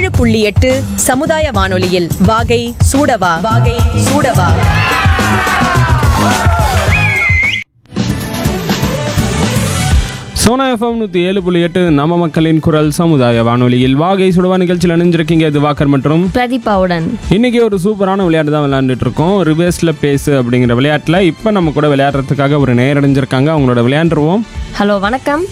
ஏழு புள்ளி எட்டு சமுதாய வானொலியில் வாகை சூடவா வாகை சூடவா சோனா எஃப்எம் நூற்றி ஏழு புள்ளி எட்டு நம்ம மக்களின் குரல் சமுதாய வானொலியில் வாகை சுடவா நிகழ்ச்சியில் இணைஞ்சிருக்கீங்க இது வாக்கர் மற்றும் பிரதீபாவுடன் இன்னைக்கு ஒரு சூப்பரான விளையாட்டு தான் விளையாண்டுட்டு இருக்கோம் ரிவேர்ஸில் பேசு அப்படிங்கிற விளையாட்டில் இப்போ நம்ம கூட விளையாடுறதுக்காக ஒரு நேர் அடைஞ்சிருக்காங்க அவங்களோட விளையாண்டுருவோம் ஹலோ வணக்கம்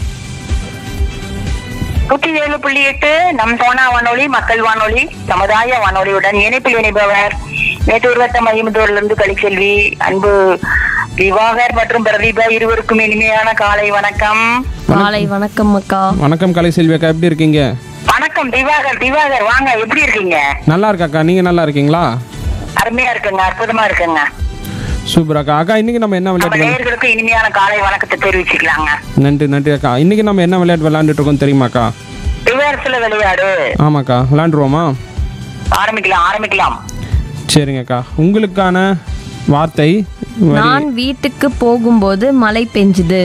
நூற்றி ஏழு புள்ளி எட்டு நம் சோனா வானொலி மக்கள் வானொலி சமுதாய வானொலியுடன் இணைப்பில் இணைப்பவர் மேட்டூர் வட்ட மையமுதூரிலிருந்து கலிச்செல்வி அன்பு திவாகர் மற்றும் பிரதீபா இருவருக்கும் இனிமையான காலை வணக்கம் காலை வணக்கம் அக்கா வணக்கம் கலை செல்வியக்கா எப்படி இருக்கீங்க வணக்கம் திவாகர் திவாகர் வாங்க எப்படி இருக்கீங்க நல்லா இருக்காக்கா நீங்கள் நல்லா இருக்கீங்களா அருமையா இருக்குங்க அற்புதமா இருக்குங்க சூப்பர் அக்கா அக்கா இன்னைக்கு நம்ம என்ன நம்ம விளையாட்டு விளையா- நேயர்களுக்கு இனிமையான காலை வணக்கத்தை தெரிவிச்சுக்கலாங்க நன்றி நன்றி அக்கா இன்னைக்கு நம்ம என்ன விளையாட்டு விளையாண்டுட்டு இருக்கோம் தெரியுமாக்கா ரிவர்ஸ்ல விளையாடு ஆமாக்கா விளையாண்டுருவோமா ஆரம்பிக்கலாம் ஆரம்பிக்கலாம் சரிங்கக்கா உங்களுக்கான வார்த்தை வரி- நான் வீட்டுக்கு போகும்போது மழை பெஞ்சுது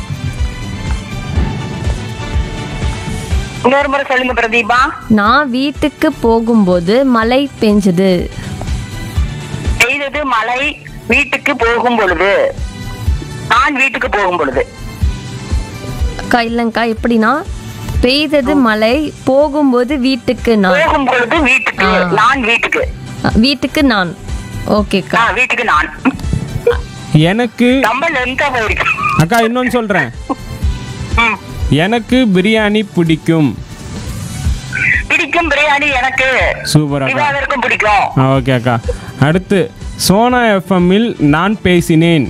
இன்னொரு முறை சொல்லுங்க பிரதீபா நான் வீட்டுக்கு போகும்போது மழை பெஞ்சுது பெய்தது மழை வீட்டுக்கு போகும் பொழுது நான் வீட்டுக்கு போகும் பொழுது அக்கா இல்லைங்கக்கா எப்படின்னா பெய்தது மழை போகும்போது வீட்டுக்கு நான் போகும் பொழுது வீட்டுக்கு ஆ. நான் வீட்டுக்கு அ, வீட்டுக்கு நான் ஓகேக்கா ஆ வீட்டுக்கு நான் எனக்கு ரொம்ப லென்த்தா போயிருக்கு அக்கா இன்னொன்று சொல்கிறேன் ம். எனக்கு பிரியாணி பிடிக்கும் பிடிக்கும் பிரியாணி எனக்கு சூப்பர் அக்கா திவாகருக்கும் பிடிக்கும் ஆ ஓகே அக்கா அடுத்து சோனா எஃப்எம்மில் நான் பேசினேன்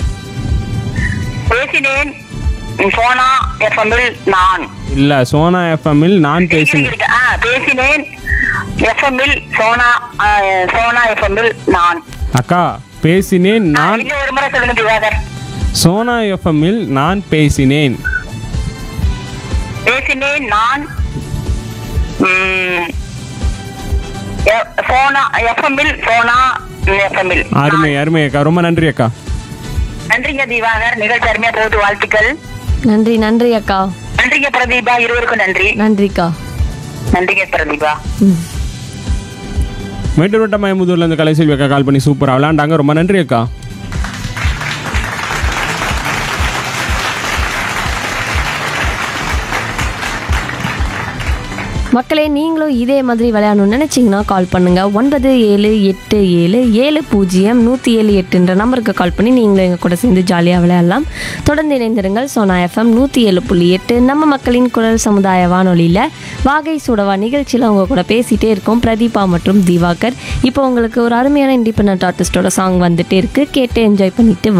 பேசினேன் சோனா எஃப்எம்மில் நான் இல்லை சோனா எஃப்எம்மில் நான் பேசினேன் இருக்கு. ஆ பேசினேன் எஃப்எம்மில் சோனா ஆ, சோனா எஃப்எம்மில் நான் அக்கா பேசினேன் ஆ, நான் இன்னும் ஒரு முறை சொல்லுங்க திவாகர் சோனா எஃப்எம்மில் நான் பேசினேன் பேசினேன் நான் ம், எ- சோனா எஃப்எம்மில் சோனா எஃப்எம்மில் அருமை அருமை அக்கா ரொம்ப நன்றி அக்கா நன்றிங்க திவாகர் நிகழ்ச்சி அருமையா போகுது வாழ்த்துக்கள் நன்றி நன்றி அக்கா நன்றிங்க பிரதீபா இருவருக்கும் நன்றி நன்றிக்கா நன்றிங்க பிரதீபா ம் மேட்டூர் வட்ட மயமுதூர்லேருந்து கலை செல்வி அக்கா கால் பண்ணி சூப்பராக விளாண்டாங்க ரொம்ப நன்றி அக்கா மக்களே நீங்களும் இதே மாதிரி விளையாடணும்னு நினச்சிங்கன்னா கால் பண்ணுங்கள் ஒன்பது ஏழு எட்டு ஏழு ஏழு பூஜ்ஜியம் நூற்றி ஏழு எட்டுன்ற நம்பருக்கு கால் பண்ணி நீங்களும் எங்கள் கூட சேர்ந்து ஜாலியாக விளையாடலாம் தொடர்ந்து இணைந்திருங்கள் சோனா எஃப்எம் நூற்றி ஏழு புள்ளி எட்டு நம்ம மக்களின் குரல் சமுதாய வானொலியில் வாகை சுடவா நிகழ்ச்சியில் அவங்க கூட பேசிகிட்டே இருக்கோம் பிரதீபா மற்றும் திவாகர் இப்போ உங்களுக்கு ஒரு அருமையான இண்டிபெண்ட் ஆர்டிஸ்டோட சாங் வந்துட்டே இருக்கு கேட்டு என்ஜாய் பண்ணிட்டு